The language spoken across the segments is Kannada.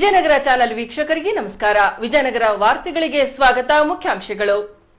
ವಿಜಯನಗರ ಚಾನೆಲ್ ವೀಕ್ಷಕರಿಗೆ ನಮಸ್ಕಾರ ವಿಜಯನಗರ ವಾರ್ತೆಗಳಿಗೆ ಸ್ವಾಗತ ಮುಖ್ಯಾಂಶಗಳು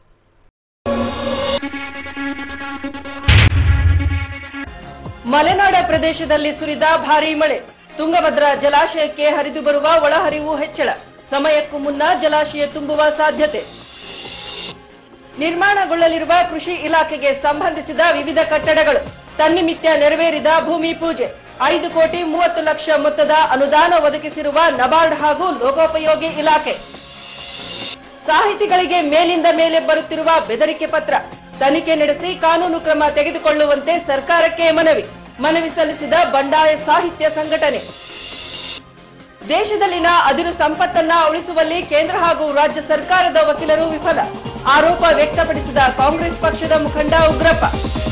ಮಲೆನಾಡ ಪ್ರದೇಶದಲ್ಲಿ ಸುರಿದ ಭಾರೀ ಮಳೆ ತುಂಗಭದ್ರಾ ಜಲಾಶಯಕ್ಕೆ ಹರಿದು ಬರುವ ಒಳಹರಿವು ಹೆಚ್ಚಳ ಸಮಯಕ್ಕೂ ಮುನ್ನ ಜಲಾಶಯ ತುಂಬುವ ಸಾಧ್ಯತೆ ನಿರ್ಮಾಣಗೊಳ್ಳಲಿರುವ ಕೃಷಿ ಇಲಾಖೆಗೆ ಸಂಬಂಧಿಸಿದ ವಿವಿಧ ಕಟ್ಟಡಗಳು ತನ್ನಿಮಿತ್ಯ ನೆರವೇರಿದ ಭೂಮಿ ಪೂಜೆ ಐದು ಕೋಟಿ ಮೂವತ್ತು ಲಕ್ಷ ಮೊತ್ತದ ಅನುದಾನ ಒದಗಿಸಿರುವ ನಬಾರ್ಡ್ ಹಾಗೂ ಲೋಕೋಪಯೋಗಿ ಇಲಾಖೆ ಸಾಹಿತಿಗಳಿಗೆ ಮೇಲಿಂದ ಮೇಲೆ ಬರುತ್ತಿರುವ ಬೆದರಿಕೆ ಪತ್ರ ತನಿಖೆ ನಡೆಸಿ ಕಾನೂನು ಕ್ರಮ ತೆಗೆದುಕೊಳ್ಳುವಂತೆ ಸರ್ಕಾರಕ್ಕೆ ಮನವಿ ಮನವಿ ಸಲ್ಲಿಸಿದ ಬಂಡಾಯ ಸಾಹಿತ್ಯ ಸಂಘಟನೆ ದೇಶದಲ್ಲಿನ ಅದಿರು ಸಂಪತ್ತನ್ನ ಉಳಿಸುವಲ್ಲಿ ಕೇಂದ್ರ ಹಾಗೂ ರಾಜ್ಯ ಸರ್ಕಾರದ ವಕೀಲರು ವಿಫಲ ಆರೋಪ ವ್ಯಕ್ತಪಡಿಸಿದ ಕಾಂಗ್ರೆಸ್ ಪಕ್ಷದ ಮುಖಂಡ ಉಗ್ರಪ್ಪ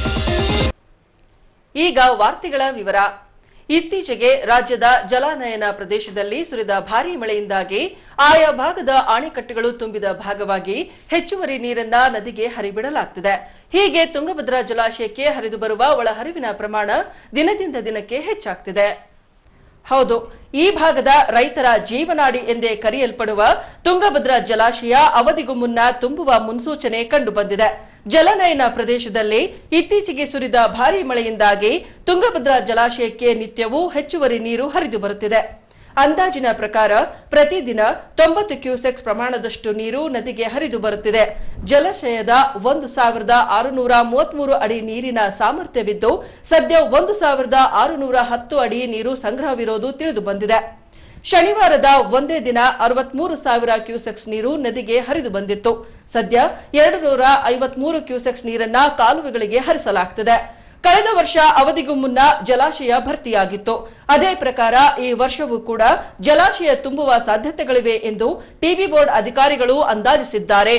ಈಗ ವಾರ್ತೆಗಳ ವಿವರ ಇತ್ತೀಚೆಗೆ ರಾಜ್ಯದ ಜಲಾನಯನ ಪ್ರದೇಶದಲ್ಲಿ ಸುರಿದ ಭಾರೀ ಮಳೆಯಿಂದಾಗಿ ಆಯಾ ಭಾಗದ ಅಣೆಕಟ್ಟೆಗಳು ತುಂಬಿದ ಭಾಗವಾಗಿ ಹೆಚ್ಚುವರಿ ನೀರನ್ನ ನದಿಗೆ ಹರಿಬಿಡಲಾಗ್ತಿದೆ ಹೀಗೆ ತುಂಗಭದ್ರಾ ಜಲಾಶಯಕ್ಕೆ ಹರಿದು ಬರುವ ಒಳಹರಿವಿನ ಪ್ರಮಾಣ ದಿನದಿಂದ ದಿನಕ್ಕೆ ಹೆಚ್ಚಾಗ್ತಿದೆ ಹೌದು ಈ ಭಾಗದ ರೈತರ ಜೀವನಾಡಿ ಎಂದೇ ಕರೆಯಲ್ಪಡುವ ತುಂಗಭದ್ರಾ ಜಲಾಶಯ ಅವಧಿಗೂ ಮುನ್ನ ತುಂಬುವ ಮುನ್ಸೂಚನೆ ಕಂಡುಬಂದಿದೆ ಜಲನಯನ ಪ್ರದೇಶದಲ್ಲಿ ಇತ್ತೀಚೆಗೆ ಸುರಿದ ಭಾರೀ ಮಳೆಯಿಂದಾಗಿ ತುಂಗಭದ್ರಾ ಜಲಾಶಯಕ್ಕೆ ನಿತ್ಯವೂ ಹೆಚ್ಚುವರಿ ನೀರು ಹರಿದು ಬರುತ್ತಿದೆ ಅಂದಾಜಿನ ಪ್ರಕಾರ ಪ್ರತಿದಿನ ತೊಂಬತ್ತು ಕ್ಯೂಸೆಕ್ಸ್ ಪ್ರಮಾಣದಷ್ಟು ನೀರು ನದಿಗೆ ಹರಿದು ಬರುತ್ತಿದೆ ಜಲಾಶಯದ ಒಂದು ಸಾವಿರದ ಆರುನೂರ ಮೂವತ್ಮೂರು ಅಡಿ ನೀರಿನ ಸಾಮರ್ಥ್ಯವಿದ್ದು ಸದ್ಯ ಒಂದು ಸಾವಿರದ ಆರುನೂರ ಹತ್ತು ಅಡಿ ನೀರು ಸಂಗ್ರಹವಿರೋದು ತಿಳಿದು ಬಂದಿದೆ ಶನಿವಾರದ ಒಂದೇ ದಿನ ಅರವತ್ಮೂರು ಸಾವಿರ ಕ್ಯೂಸೆಕ್ಸ್ ನೀರು ನದಿಗೆ ಹರಿದು ಬಂದಿತ್ತು ಸದ್ಯ ಎರಡು ನೂರ ಐವತ್ಮೂರು ಕ್ಯೂಸೆಕ್ಸ್ ನೀರನ್ನ ಕಾಲುವೆಗಳಿಗೆ ಹರಿಸಲಾಗ್ತಿದೆ ಕಳೆದ ವರ್ಷ ಅವಧಿಗೂ ಮುನ್ನ ಜಲಾಶಯ ಭರ್ತಿಯಾಗಿತ್ತು ಅದೇ ಪ್ರಕಾರ ಈ ವರ್ಷವೂ ಕೂಡ ಜಲಾಶಯ ತುಂಬುವ ಸಾಧ್ಯತೆಗಳಿವೆ ಎಂದು ಟಿಬಿ ಬೋರ್ಡ್ ಅಧಿಕಾರಿಗಳು ಅಂದಾಜಿಸಿದ್ದಾರೆ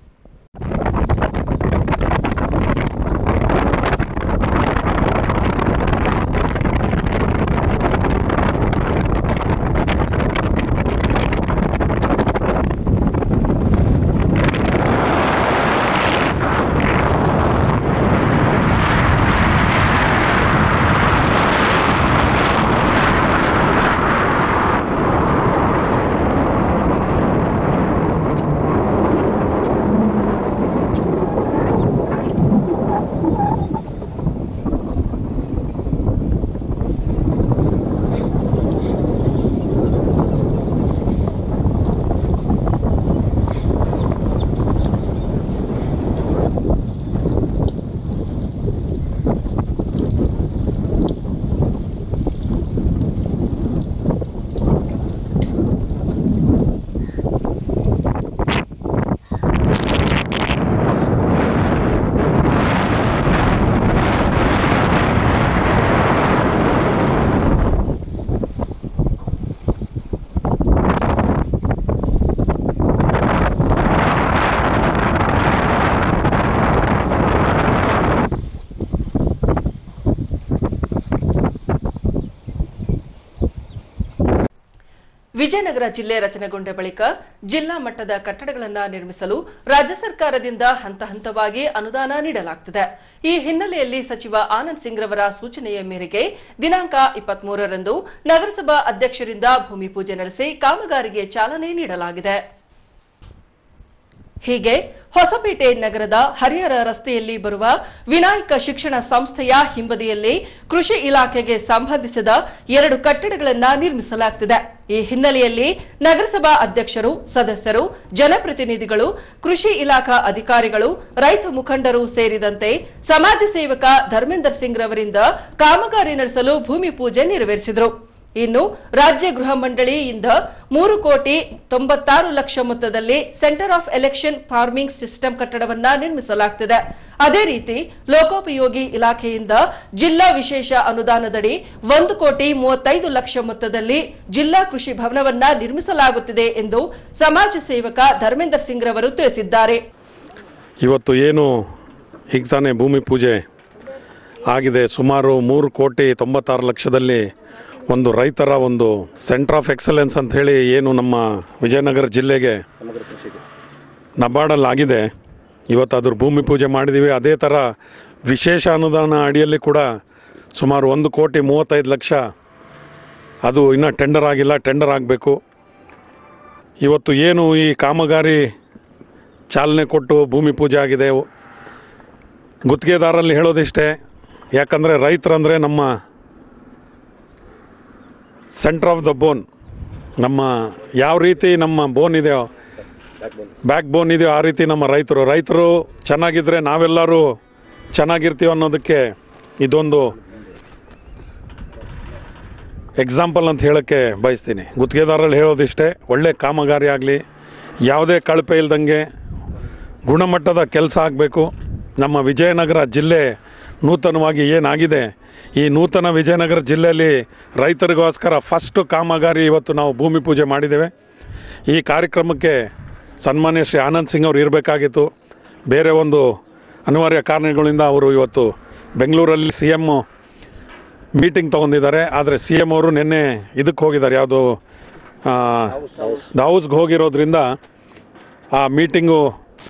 ವಿಜಯನಗರ ಜಿಲ್ಲೆ ರಚನೆಗೊಂಡ ಬಳಿಕ ಜಿಲ್ಲಾ ಮಟ್ಟದ ಕಟ್ಟಡಗಳನ್ನು ನಿರ್ಮಿಸಲು ರಾಜ್ಯ ಸರ್ಕಾರದಿಂದ ಹಂತ ಹಂತವಾಗಿ ಅನುದಾನ ನೀಡಲಾಗುತ್ತಿದೆ ಈ ಹಿನ್ನೆಲೆಯಲ್ಲಿ ಸಚಿವ ಆನಂದ್ ಸಿಂಗ್ ರವರ ಸೂಚನೆಯ ಮೇರೆಗೆ ದಿನಾಂಕ ಇಪ್ಪತ್ಮೂರರಂದು ನಗರಸಭಾ ಅಧ್ಯಕ್ಷರಿಂದ ಭೂಮಿ ಪೂಜೆ ನಡೆಸಿ ಕಾಮಗಾರಿಗೆ ಚಾಲನೆ ನೀಡಲಾಗಿದೆ ಹೀಗೆ ಹೊಸಪೇಟೆ ನಗರದ ಹರಿಹರ ರಸ್ತೆಯಲ್ಲಿ ಬರುವ ವಿನಾಯಕ ಶಿಕ್ಷಣ ಸಂಸ್ಥೆಯ ಹಿಂಬದಿಯಲ್ಲಿ ಕೃಷಿ ಇಲಾಖೆಗೆ ಸಂಬಂಧಿಸಿದ ಎರಡು ಕಟ್ಟಡಗಳನ್ನು ನಿರ್ಮಿಸಲಾಗುತ್ತಿದೆ ಈ ಹಿನ್ನೆಲೆಯಲ್ಲಿ ನಗರಸಭಾ ಅಧ್ಯಕ್ಷರು ಸದಸ್ಯರು ಜನಪ್ರತಿನಿಧಿಗಳು ಕೃಷಿ ಇಲಾಖಾ ಅಧಿಕಾರಿಗಳು ರೈತ ಮುಖಂಡರು ಸೇರಿದಂತೆ ಸಮಾಜ ಸೇವಕ ಧರ್ಮೇಂದರ್ ಸಿಂಗ್ ರವರಿಂದ ಕಾಮಗಾರಿ ನಡೆಸಲು ಭೂಮಿ ಪೂಜೆ ನೆರವೇರಿಸಿದರು ಇನ್ನು ರಾಜ್ಯ ಗೃಹ ಮಂಡಳಿಯಿಂದ ಮೂರು ಕೋಟಿ ತೊಂಬತ್ತಾರು ಲಕ್ಷ ಮೊತ್ತದಲ್ಲಿ centre of election farming system ಕಟ್ಟಡವನ್ನ ನಿರ್ಮಿಸಲಾಗುತ್ತಿದೆ ಅದೇ ರೀತಿ ಲೋಕೋಪಯೋಗಿ ಇಲಾಖೆಯಿಂದ ಜಿಲ್ಲಾ ವಿಶೇಷ ಅನುದಾನದಡಿ ಒಂದು ಕೋಟಿ ಮೂವತ್ತೈದು ಲಕ್ಷ ಮೊತ್ತದಲ್ಲಿ ಜಿಲ್ಲಾ ಕೃಷಿ ಭವನವನ್ನ ನಿರ್ಮಿಸಲಾಗುತ್ತಿದೆ ಎಂದು ಸಮಾಜ ಸೇವಕ ಧರ್ಮೇಂದರ್ ಸಿಂಗ್ ರವರು ತಿಳಿಸಿದ್ದಾರೆ ಇವತ್ತು ಏನು ಈಗ ತಾನೇ ಭೂಮಿ ಪೂಜೆ ಆಗಿದೆ ಸುಮಾರು ಮೂರು ಕೋಟಿ ತೊಂಬತ್ತಾರು ಲಕ್ಷದಲ್ಲಿ ಒಂದು ರೈತರ ಒಂದು ಸೆಂಟರ್ ಆಫ್ ಎಕ್ಸಲೆನ್ಸ್ ಅಂತ ಹೇಳಿ ಏನು ನಮ್ಮ ವಿಜಯನಗರ ಜಿಲ್ಲೆಗೆ ನಬಾರ್ಡಲ್ಲಿ ಆಗಿದೆ ಇವತ್ತು ಅದ್ರ ಭೂಮಿ ಪೂಜೆ ಮಾಡಿದ್ದೀವಿ ಅದೇ ಥರ ವಿಶೇಷ ಅನುದಾನ ಅಡಿಯಲ್ಲಿ ಕೂಡ ಸುಮಾರು ಒಂದು ಕೋಟಿ ಮೂವತ್ತೈದು ಲಕ್ಷ ಅದು ಇನ್ನೂ ಟೆಂಡರ್ ಆಗಿಲ್ಲ ಟೆಂಡರ್ ಆಗಬೇಕು ಇವತ್ತು ಏನು ಈ ಕಾಮಗಾರಿ ಚಾಲನೆ ಕೊಟ್ಟು ಭೂಮಿ ಪೂಜೆ ಆಗಿದೆ ಗುತ್ತಿಗೆದಾರಲ್ಲಿ ಹೇಳೋದಿಷ್ಟೇ ಯಾಕಂದರೆ ರೈತರಂದರೆ ನಮ್ಮ ಸೆಂಟ್ರ್ ಆಫ್ ದ ಬೋನ್ ನಮ್ಮ ಯಾವ ರೀತಿ ನಮ್ಮ ಬೋನ್ ಇದೆಯೋ ಬ್ಯಾಕ್ ಬೋನ್ ಇದೆಯೋ ಆ ರೀತಿ ನಮ್ಮ ರೈತರು ರೈತರು ಚೆನ್ನಾಗಿದ್ದರೆ ನಾವೆಲ್ಲರೂ ಚೆನ್ನಾಗಿರ್ತೀವಿ ಅನ್ನೋದಕ್ಕೆ ಇದೊಂದು ಎಕ್ಸಾಂಪಲ್ ಅಂತ ಹೇಳೋಕ್ಕೆ ಬಯಸ್ತೀನಿ ಗುತ್ತಿಗೆದಾರಲ್ಲಿ ಹೇಳೋದಿಷ್ಟೇ ಒಳ್ಳೆ ಕಾಮಗಾರಿ ಆಗಲಿ ಯಾವುದೇ ಕಳಪೆ ಇಲ್ದಂಗೆ ಗುಣಮಟ್ಟದ ಕೆಲಸ ಆಗಬೇಕು ನಮ್ಮ ವಿಜಯನಗರ ಜಿಲ್ಲೆ ನೂತನವಾಗಿ ಏನಾಗಿದೆ ಈ ನೂತನ ವಿಜಯನಗರ ಜಿಲ್ಲೆಯಲ್ಲಿ ರೈತರಿಗೋಸ್ಕರ ಫಸ್ಟು ಕಾಮಗಾರಿ ಇವತ್ತು ನಾವು ಭೂಮಿ ಪೂಜೆ ಮಾಡಿದ್ದೇವೆ ಈ ಕಾರ್ಯಕ್ರಮಕ್ಕೆ ಸನ್ಮಾನ್ಯ ಶ್ರೀ ಆನಂದ್ ಸಿಂಗ್ ಅವರು ಇರಬೇಕಾಗಿತ್ತು ಬೇರೆ ಒಂದು ಅನಿವಾರ್ಯ ಕಾರಣಗಳಿಂದ ಅವರು ಇವತ್ತು ಬೆಂಗಳೂರಲ್ಲಿ ಸಿ ಎಮ್ಮು ಮೀಟಿಂಗ್ ತೊಗೊಂಡಿದ್ದಾರೆ ಆದರೆ ಸಿ ಎಮ್ ಅವರು ನಿನ್ನೆ ಇದಕ್ಕೆ ಹೋಗಿದ್ದಾರೆ ಯಾವುದು ದಾವೂಸ್ಗೆ ಹೋಗಿರೋದ್ರಿಂದ ಆ ಮೀಟಿಂಗು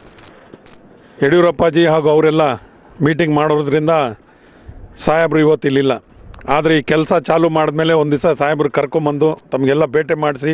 ಯಡಿಯೂರಪ್ಪಾಜಿ ಹಾಗೂ ಅವರೆಲ್ಲ ಮೀಟಿಂಗ್ ಮಾಡೋದ್ರಿಂದ ಸಾಹೇಬ್ರು ಇವತ್ತು ಇಲ್ಲಿಲ್ಲ ಆದರೆ ಈ ಕೆಲಸ ಚಾಲು ಮಾಡಿದ್ಮೇಲೆ ಒಂದು ದಿವಸ ಸಾಹೇಬ್ರು ಕರ್ಕೊಂಬಂದು ತಮಗೆಲ್ಲ ಭೇಟಿ ಮಾಡಿಸಿ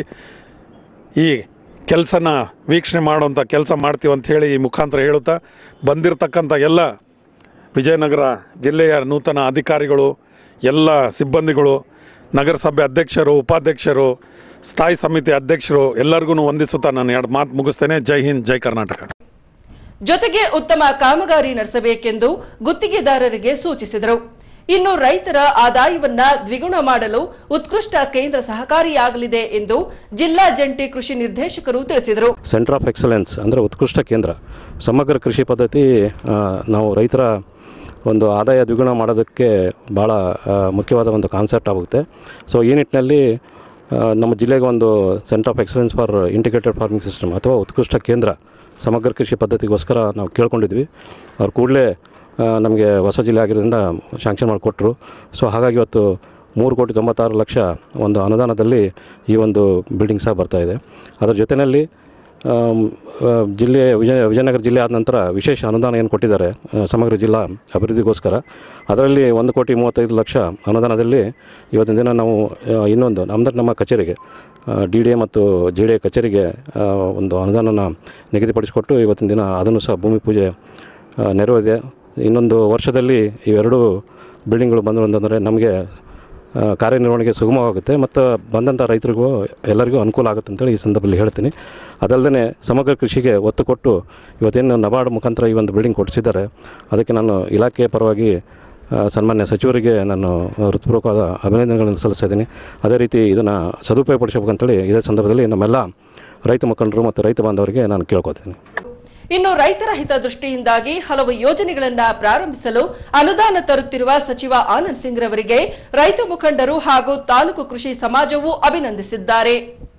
ಈ ಕೆಲಸನ ವೀಕ್ಷಣೆ ಮಾಡುವಂಥ ಕೆಲಸ ಮಾಡ್ತೀವಿ ಅಂತ ಹೇಳಿ ಈ ಮುಖಾಂತರ ಹೇಳುತ್ತಾ ಬಂದಿರತಕ್ಕಂಥ ಎಲ್ಲ ವಿಜಯನಗರ ಜಿಲ್ಲೆಯ ನೂತನ ಅಧಿಕಾರಿಗಳು ಎಲ್ಲ ಸಿಬ್ಬಂದಿಗಳು ನಗರಸಭೆ ಅಧ್ಯಕ್ಷರು ಉಪಾಧ್ಯಕ್ಷರು ಸ್ಥಾಯಿ ಸಮಿತಿ ಅಧ್ಯಕ್ಷರು ಎಲ್ಲರಿಗೂ ವಂದಿಸುತ್ತಾ ನಾನು ಎರಡು ಮಾತು ಮುಗಿಸ್ತೇನೆ ಜೈ ಹಿಂದ್ ಜೈ ಕರ್ನಾಟಕ ಜೊತೆಗೆ ಉತ್ತಮ ಕಾಮಗಾರಿ ನಡೆಸಬೇಕೆಂದು ಗುತ್ತಿಗೆದಾರರಿಗೆ ಸೂಚಿಸಿದರು ಇನ್ನು ರೈತರ ಆದಾಯವನ್ನ ದ್ವಿಗುಣ ಮಾಡಲು ಉತ್ಕೃಷ್ಟ ಕೇಂದ್ರ ಸಹಕಾರಿಯಾಗಲಿದೆ ಎಂದು ಜಿಲ್ಲಾ ಜಂಟಿ ಕೃಷಿ ನಿರ್ದೇಶಕರು ತಿಳಿಸಿದರು ಸೆಂಟರ್ ಆಫ್ ಎಕ್ಸಲೆನ್ಸ್ ಅಂದರೆ ಉತ್ಕೃಷ್ಟ ಕೇಂದ್ರ ಸಮಗ್ರ ಕೃಷಿ ಪದ್ಧತಿ ಆ, ನಾವು ರೈತರ ಒಂದು ಆದಾಯ ದ್ವಿಗುಣ ಮಾಡೋದಕ್ಕೆ ಭಾಳ ಆ, ಮುಖ್ಯವಾದ ಒಂದು ಕಾನ್ಸೆಪ್ಟ್ ಆಗುತ್ತೆ ಸೊ ಈ ನಿಟ್ಟಿನಲ್ಲಿ ಆ, ನಮ್ಮ ಜಿಲ್ಲೆಗೆ ಒಂದು centre of excellence for integrated farming system ಅಥವಾ ಉತ್ಕೃಷ್ಟ ಕೇಂದ್ರ ಸಮಗ್ರ ಕೃಷಿ ಪದ್ಧತಿಗೋಸ್ಕರ ನಾವು ಕೇಳ್ಕೊಂಡಿದ್ವಿ ಅವ್ರು ಕೂಡಲೇ ನಮಗೆ ಹೊಸ ಜಿಲ್ಲೆ ಆಗಿರೋದ್ರಿಂದ ಶಾಂಕ್ಷನ್ ಮಾಡಿಕೊಟ್ರು ಸೊ ಹಾಗಾಗಿ ಇವತ್ತು ಮೂರು ಕೋಟಿ ತೊಂಬತ್ತಾರು ಲಕ್ಷ ಒಂದು ಅನುದಾನದಲ್ಲಿ ಈ ಒಂದು ಬಿಲ್ಡಿಂಗ್ ಸಹ ಬರ್ತಾ ಇದೆ ಅದರ ಜೊತೆಯಲ್ಲಿ ಆಮ್, ಆ, ಜಿಲ್ಲೆ ವಿಜಯ ವಿಜಯನಗರ ಜಿಲ್ಲೆ ಆದ ನಂತರ ವಿಶೇಷ ಅನುದಾನ ಏನು ಕೊಟ್ಟಿದ್ದಾರೆ ಆ, ಸಮಗ್ರ ಜಿಲ್ಲಾ ಅಭಿವೃದ್ಧಿಗೋಸ್ಕರ ಅದರಲ್ಲಿ ಒಂದು ಕೋಟಿ ಮೂವತ್ತೈದು ಲಕ್ಷ ಅನುದಾನದಲ್ಲಿ ಇವತ್ತಿನ ದಿನ ನಾವು ಆ, ಇನ್ನೊಂದು ನಮ್ಮದು ನಮ್ಮ ಕಚೇರಿಗೆ ಡಿ ಡಿ ಎ ಮತ್ತು ಜಿ ಡಿ ಎ ಕಚೇರಿಗೆ ಆ, ಒಂದು ಅನುದಾನನ ನಿಗದಿಪಡಿಸಿಕೊಟ್ಟು ಇವತ್ತಿನ ದಿನ ಅದನ್ನು ಸಹ ಭೂಮಿ ಪೂಜೆ ಆ, ನೆರವೇರಿದೆ ಇನ್ನೊಂದು ವರ್ಷದಲ್ಲಿ ಇವೆರಡು ಬಿಲ್ಡಿಂಗ್ಗಳು ಬಂದರು ಅಂತಂದರೆ ನಮಗೆ ಆ, ಕಾರ್ಯನಿರ್ವಹಣೆಗೆ ಸುಗಮವಾಗುತ್ತೆ ಮತ್ತು ಬಂದಂಥ ರೈತರಿಗೂ ಎಲ್ಲರಿಗೂ ಅನುಕೂಲ ಆಗುತ್ತೆ ಅಂತೇಳಿ ಈ ಸಂದರ್ಭದಲ್ಲಿ ಹೇಳ್ತೀನಿ ಅದಲ್ಲದೆ ಸಮಗ್ರ ಕೃಷಿಗೆ ಒತ್ತು ಕೊಟ್ಟು ಇವತ್ತೇನು ನಬಾರ್ಡ್ ಮುಖಾಂತರ ಈ ಒಂದು ಬಿಲ್ಡಿಂಗ್ ಕೊಡಿಸಿದ್ದಾರೆ ಅದಕ್ಕೆ ನಾನು ಇಲಾಖೆಯ ಪರವಾಗಿ ಆ, ಸನ್ಮಾನ್ಯ ಸಚಿವರಿಗೆ ನಾನು ಹೃತ್ಪೂರ್ವಕವಾದ ಅಭಿನಂದನೆಗಳನ್ನು ಸಲ್ಲಿಸ್ತಾ ಇದ್ದೀನಿ ಅದೇ ರೀತಿ ಇದನ್ನು ಸದುಪಯೋಗಪಡಿಸಬೇಕಂತೇಳಿ ಇದೇ ಸಂದರ್ಭದಲ್ಲಿ ನಮ್ಮೆಲ್ಲ ರೈತ ಮುಖಂಡರು ಮತ್ತು ರೈತ ಬಾಂಧವರಿಗೆ ನಾನು ಕೇಳ್ಕೊತೀನಿ ಇನ್ನು ರೈತರ ಹಿತದೃಷ್ಟಿಯಿಂದಾಗಿ ಹಲವು ಯೋಜನೆಗಳನ್ನ ಪ್ರಾರಂಭಿಸಲು ಅನುದಾನ ತರುತ್ತಿರುವ ಸಚಿವ ಆನಂದ್ ಸಿಂಗ್ ರವರಿಗೆ ರೈತ ಮುಖಂಡರು ಹಾಗೂ ತಾಲೂಕು ಕೃಷಿ ಸಮಾಜವು ಅಭಿನಂದಿಸಿದ್ದಾರೆ